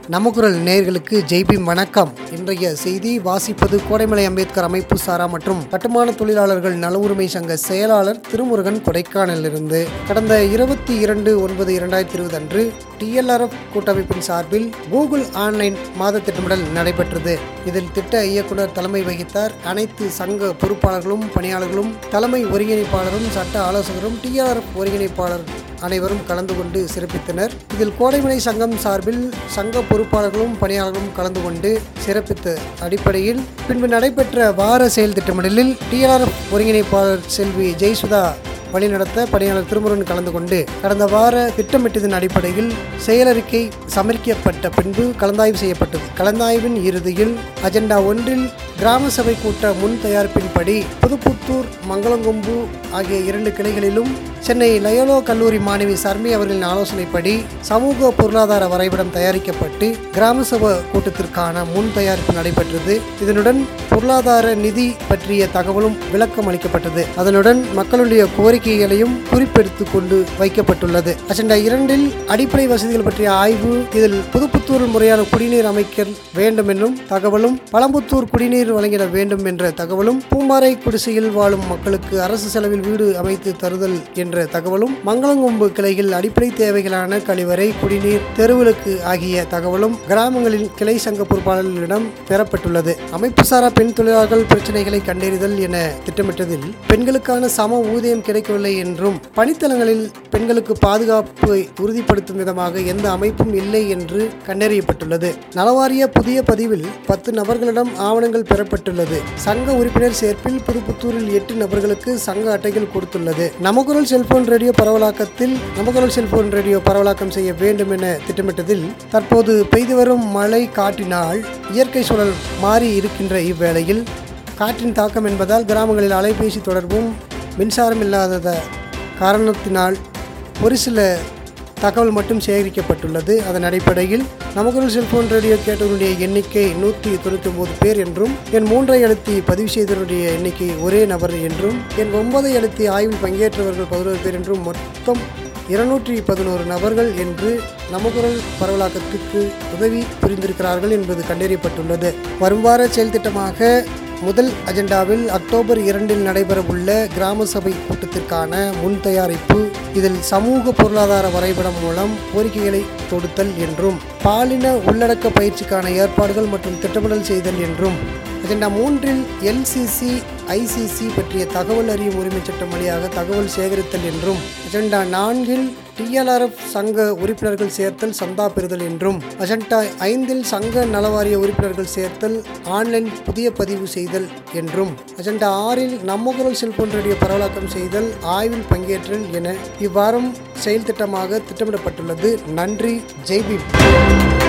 நமக்குரல் நேயர்களுக்கு ஜெய்பீம் வணக்கம் இன்றைய செய்தி வாசிப்பது கோடைமலை அம்பேத்கர் அமைப்பு சாரா மற்றும் கட்டுமான தொழிலாளர்கள் நல உரிமை சங்க செயலாளர் திருமுருகன் கொடைக்கானலிருந்து கடந்த இருபத்தி இரண்டு ஒன்பது இரண்டாயிரத்தி இருபது அன்று டிஎல்ஆர்எஃப் கூட்டமைப்பின் சார்பில் கூகுள் ஆன்லைன் மாத திட்டமிடல் நடைபெற்றது இதில் திட்ட இயக்குனர் தலைமை வகித்தார் அனைத்து சங்க பொறுப்பாளர்களும் பணியாளர்களும் தலைமை ஒருங்கிணைப்பாளரும் சட்ட ஆலோசகரும் டிஆர்எஃப் ஒருங்கிணைப்பாளர் அனைவரும் கலந்து கொண்டு சிறப்பித்தனர் இதில் கோடைமலை சங்கம் சார்பில் சங்க பொறுப்பாளர்களும் பணியாளர்களும் கலந்து கொண்டு சிறப்பித்த அடிப்படையில் பின்பு நடைபெற்ற வார செயல் திட்டமிடலில் டிஆர்எஃப் ஒருங்கிணைப்பாளர் செல்வி ஜெய்சுதா வழிநடத்த பணியாளர் திருமுருகன் கலந்து கொண்டு கடந்த வார திட்டமிட்டதன் அடிப்படையில் செயலறிக்கை சமர்ப்பிக்கப்பட்ட பின்பு கலந்தாய்வு செய்யப்பட்டது கலந்தாய்வின் இறுதியில் அஜெண்டா ஒன்றில் கிராம சபை கூட்ட முன் தயாரிப்பின்படி புதுப்புத்தூர் மங்களங்கொம்பு ஆகிய இரண்டு கிளைகளிலும் சென்னை லயோலோ கல்லூரி மாணவி சர்மி அவர்களின் ஆலோசனைப்படி சமூக பொருளாதார வரைபடம் தயாரிக்கப்பட்டு கிராம சபை கூட்டத்திற்கான முன் தயாரிப்பு நடைபெற்றது இதனுடன் பொருளாதார நிதி பற்றிய தகவலும் விளக்கம் அளிக்கப்பட்டது அதனுடன் மக்களுடைய கோரிக்கைகளையும் குறிப்பெடுத்து கொண்டு வைக்கப்பட்டுள்ளது அஜெண்டா இரண்டில் அடிப்படை வசதிகள் பற்றிய ஆய்வு இதில் புதுப்புத்தூரில் முறையான குடிநீர் அமைக்க வேண்டும் என்னும் தகவலும் பழம்புத்தூர் குடிநீர் வழங்கிட வேண்டும் என்ற தகவலும் பூம்பாறை குடிசையில் வாழும் மக்களுக்கு அரசு செலவில் வீடு அமைத்து தருதல் என்ற தகவலும் மங்களங்கொம்பு கிளையில் அடிப்படை தேவைகளான கழிவறை குடிநீர் தெருவிளக்கு ஆகிய தகவலும் கிராமங்களில் கிளை சங்க பொறுப்பாளர்களிடம் பெறப்பட்டுள்ளது அமைப்பு சாரா பெண் தொழிலாளர்கள் பிரச்சனைகளை கண்டறிதல் என திட்டமிட்டதில் பெண்களுக்கான சம ஊதியம் கிடைக்கவில்லை என்றும் பணித்தளங்களில் பெண்களுக்கு பாதுகாப்பை உறுதிப்படுத்தும் விதமாக எந்த அமைப்பும் இல்லை என்று கண்டறியப்பட்டுள்ளது நலவாரிய புதிய பதிவில் பத்து நபர்களிடம் ஆவணங்கள் பெறப்பட்டுள்ளது சங்க உறுப்பினர் சேர்ப்பில் புதுப்புத்தூரில் எட்டு நபர்களுக்கு சங்க அட்டைகள் கொடுத்துள்ளது நமக்குரல் செல்போன் ரேடியோ பரவலாக்கத்தில் நமக்குரல் செல்போன் ரேடியோ பரவலாக்கம் செய்ய வேண்டும் என திட்டமிட்டதில் தற்போது பெய்து வரும் மழை காட்டினால் இயற்கை சூழல் மாறி இருக்கின்ற இவ்வேளையில் காற்றின் தாக்கம் என்பதால் கிராமங்களில் அலைபேசி தொடர்பும் மின்சாரம் இல்லாத காரணத்தினால் ஒரு சில தகவல் மட்டும் சேகரிக்கப்பட்டுள்ளது அதன் அடிப்படையில் நமக்குள் செல்போன் ரேடியோ கேட்டவருடைய எண்ணிக்கை நூற்றி தொண்ணூற்றி ஒன்பது பேர் என்றும் என் மூன்றை அழுத்தி பதிவு செய்தவருடைய எண்ணிக்கை ஒரே நபர் என்றும் என் ஒன்பதை அழுத்தி ஆய்வில் பங்கேற்றவர்கள் பதினோரு பேர் என்றும் மொத்தம் இருநூற்றி பதினோரு நபர்கள் என்று நமக்குரல் பரவலாக்கத்திற்கு உதவி புரிந்திருக்கிறார்கள் என்பது கண்டறியப்பட்டுள்ளது வரும் வார செயல் திட்டமாக முதல் அஜெண்டாவில் அக்டோபர் இரண்டில் நடைபெறவுள்ள கிராம சபை கூட்டத்திற்கான முன் தயாரிப்பு இதில் சமூக பொருளாதார வரைபடம் மூலம் கோரிக்கைகளை தொடுத்தல் என்றும் பாலின உள்ளடக்க பயிற்சிக்கான ஏற்பாடுகள் மற்றும் திட்டமிடல் செய்தல் என்றும் அஜெண்டா மூன்றில் எல்சிசி ஐசிசி பற்றிய தகவல் அறியும் உரிமை சட்டம் வழியாக தகவல் சேகரித்தல் என்றும் அஜெண்டா நான்கில் டிஎல்ஆர்எஃப் சங்க உறுப்பினர்கள் சேர்த்தல் சந்தா பெறுதல் என்றும் அஜெண்டா ஐந்தில் சங்க நலவாரிய உறுப்பினர்கள் சேர்த்தல் ஆன்லைன் புதிய பதிவு செய்தல் என்றும் அஜெண்டா ஆறில் நம்ம குரல் செல்போன் ரேடியோ பரவலாக்கம் செய்தல் ஆய்வில் பங்கேற்றல் என இவ்வாரம் செயல் திட்டமாக திட்டமிடப்பட்டுள்ளது நன்றி ஜெய்பீம்